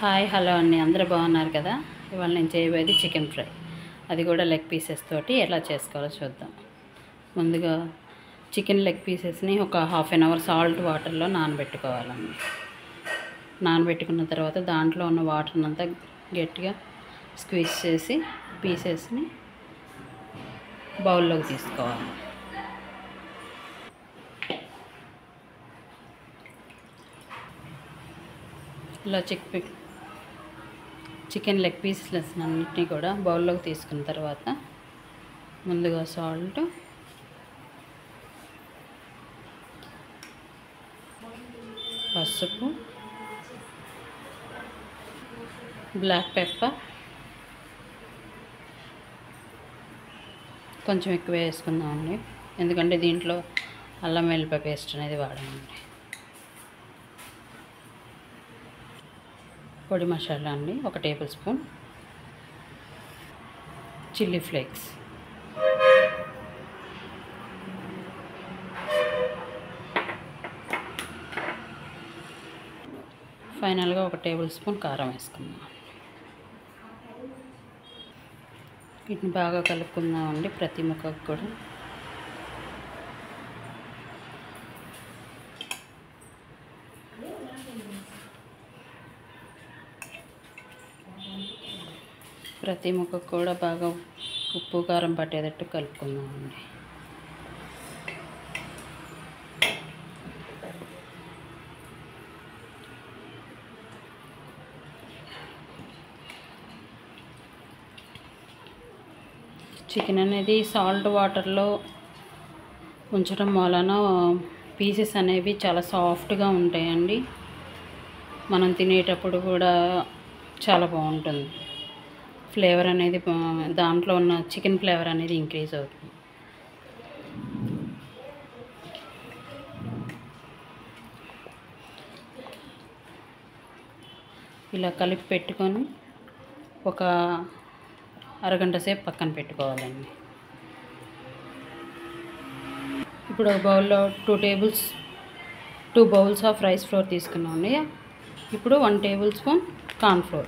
hi hello అండి అందరూ బాగున్నారు కదా ఇవాళ నేను చేయబోయేది చికెన్ ఫ్రై అది కూడా లెగ్ పీసెస్ తోటి ఎలా చేసుకోవాలో చూద్దాం ముందుగా చికెన్ లెగ్ పీసెస్ని ఒక హాఫ్ అన్ అవర్ సాల్ట్ వాటర్లో నానబెట్టుకోవాలండి నానబెట్టుకున్న తర్వాత దాంట్లో ఉన్న వాటర్ని అంతా గట్టిగా స్క్వీజ్ చేసి పీసెస్ని బౌల్లోకి తీసుకోవాలి ఇలా చిక్ చికెన్ లెగ్ పీసెస్ అన్నిటినీ కూడా బౌల్లోకి తీసుకున్న తర్వాత ముందుగా సాల్ట్ పసుపు బ్లాక్ పెప్పర్ కొంచెం ఎక్కువ వేసుకుందామండి ఎందుకంటే దీంట్లో అల్లం వెల్లిపాయ పేస్ట్ అనేది వాడామండి పొడి మసాలా అండి ఒక టేబుల్ స్పూన్ చిల్లీ ఫ్లేక్స్ ఫైనల్గా ఒక టేబుల్ స్పూన్ కారం వేసుకుందాం వీటిని బాగా కలుపుకుందామండి ప్రతి ముక్కకు కూడా ప్రతి ముక్కకు కూడా బాగా ఉప్పు కారం పట్టేటట్టు కలుపుకుందామండి చికెన్ అనేది సాల్ట్ వాటర్లో ఉంచడం వలన పీసెస్ అనేవి చాలా సాఫ్ట్గా ఉంటాయండి మనం తినేటప్పుడు కూడా చాలా బాగుంటుంది ఫ్లేవర్ అనేది బా- దాంట్లో ఉన్న చికెన్ ఫ్లేవర్ అనేది ఇంక్రీజ్ అవుతుంది ఇలా కలిపి పెట్టుకొని ఒక అరగంట సేపు పక్కన పెట్టుకోవాలండి ఇప్పుడు ఒక బౌల్లో two tables two bowls of rice flour తీసుకున్నామండి ఇప్పుడు one tablespoon corn flour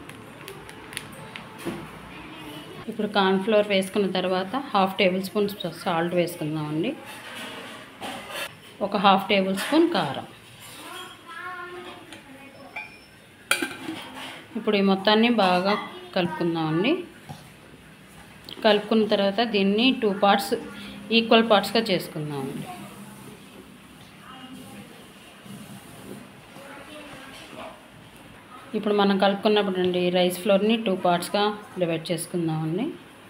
ఇప్పుడు కార్న్ ఫ్లోర్ వేసుకున్న తర్వాత హాఫ్ టేబుల్ స్పూన్ సాల్ట్ వేసుకుందామండి ఒక హాఫ్ టేబుల్ స్పూన్ కారం ఇప్పుడు ఈ మొత్తాన్ని బాగా కలుపుకుందామండి కలుపుకున్న తర్వాత దీన్ని టూ పార్ట్స్ ఈక్వల్ పార్ట్స్గా చేసుకుందామండి ఇప్పుడు మనం కలుపుకున్నప్పుడు అండి రైస్ ఫ్లోర్ని టూ పార్ట్స్గా డివైడ్ చేసుకుందామండి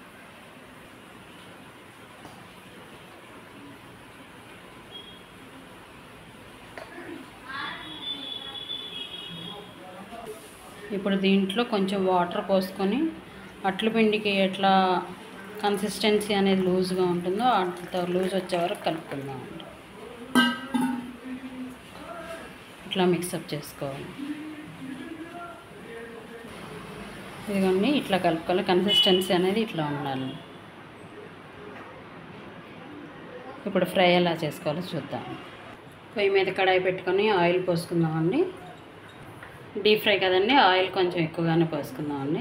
ఇప్పుడు దీంట్లో కొంచెం వాటర్ పోసుకొని అట్ల పిండికి ఎట్లా కన్సిస్టెన్సీ అనేది లూజ్గా ఉంటుందో అంత లూజ్ వచ్చే వరకు కలుపుకుందామండి ఇట్లా మిక్సప్ చేసుకోవాలి ఇదిగోండి ఇట్లా కలుపుకోవాలి కన్సిస్టెన్సీ అనేది ఇట్లా ఉండాలి ఇప్పుడు ఫ్రై ఎలా చేసుకోవాలో చూద్దాం పొయ్యి మీద కడాయి పెట్టుకొని ఆయిల్ పోసుకుందామండి డీప్ ఫ్రై కదండి ఆయిల్ కొంచెం ఎక్కువగానే పోసుకుందామండి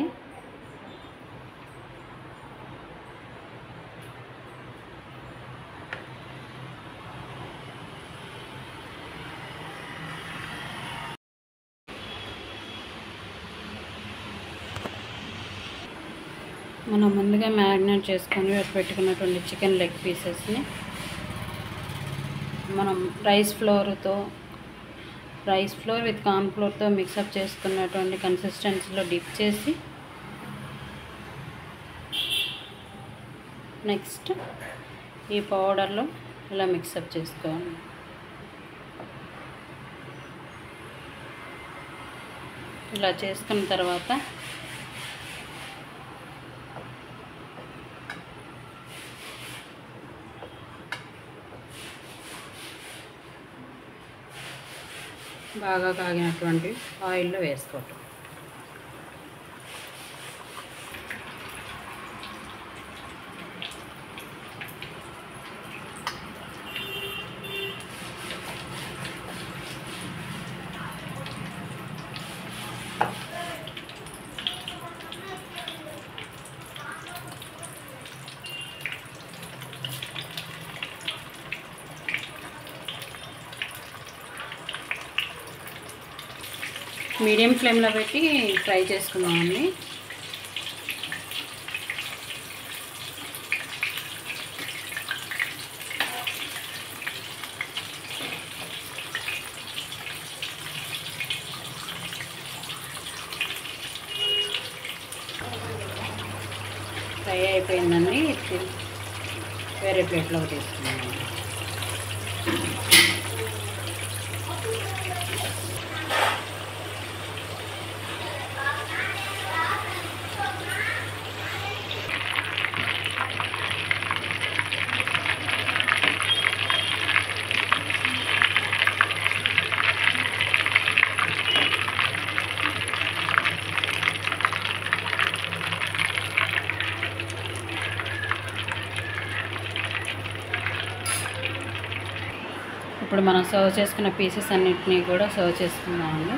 మనం ముందుగా మ్యారినేట్ చేసుకొని పెట్టుకున్నటువంటి చికెన్ లెగ్ పీసెస్ని మనం రైస్ ఫ్లోర్తో రైస్ ఫ్లోర్ విత్ కార్న్ ఫ్లోర్తో మిక్సప్ చేసుకున్నటువంటి కన్సిస్టెన్సీలో డిప్ చేసి నెక్స్ట్ ఈ పౌడర్లో ఇలా మిక్సప్ చేసుకోవాలి ఇలా చేసుకున్న తర్వాత బాగా కాగినటువంటి ఆయిల్లో వేసుకోవటం మీడియం ఫ్లేమ్లో పెట్టి ఫ్రై చేసుకుందామండి ఫ్రై అయిపోయిందండి ఇది వేరే ప్లేట్లోకి తీసుకున్నాను ఇప్పుడు మనం సర్వ్ చేసుకున్న పీసెస్ అన్నిటినీ కూడా సర్వ్ చేసుకుందామండి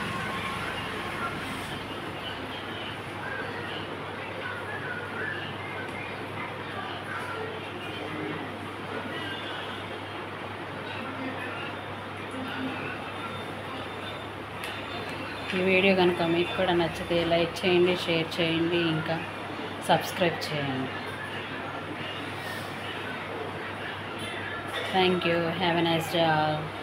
ఈ వీడియో కనుక మీకు కూడా నచ్చితే లైక్ చేయండి షేర్ చేయండి ఇంకా సబ్స్క్రైబ్ చేయండి thank you have a nice day all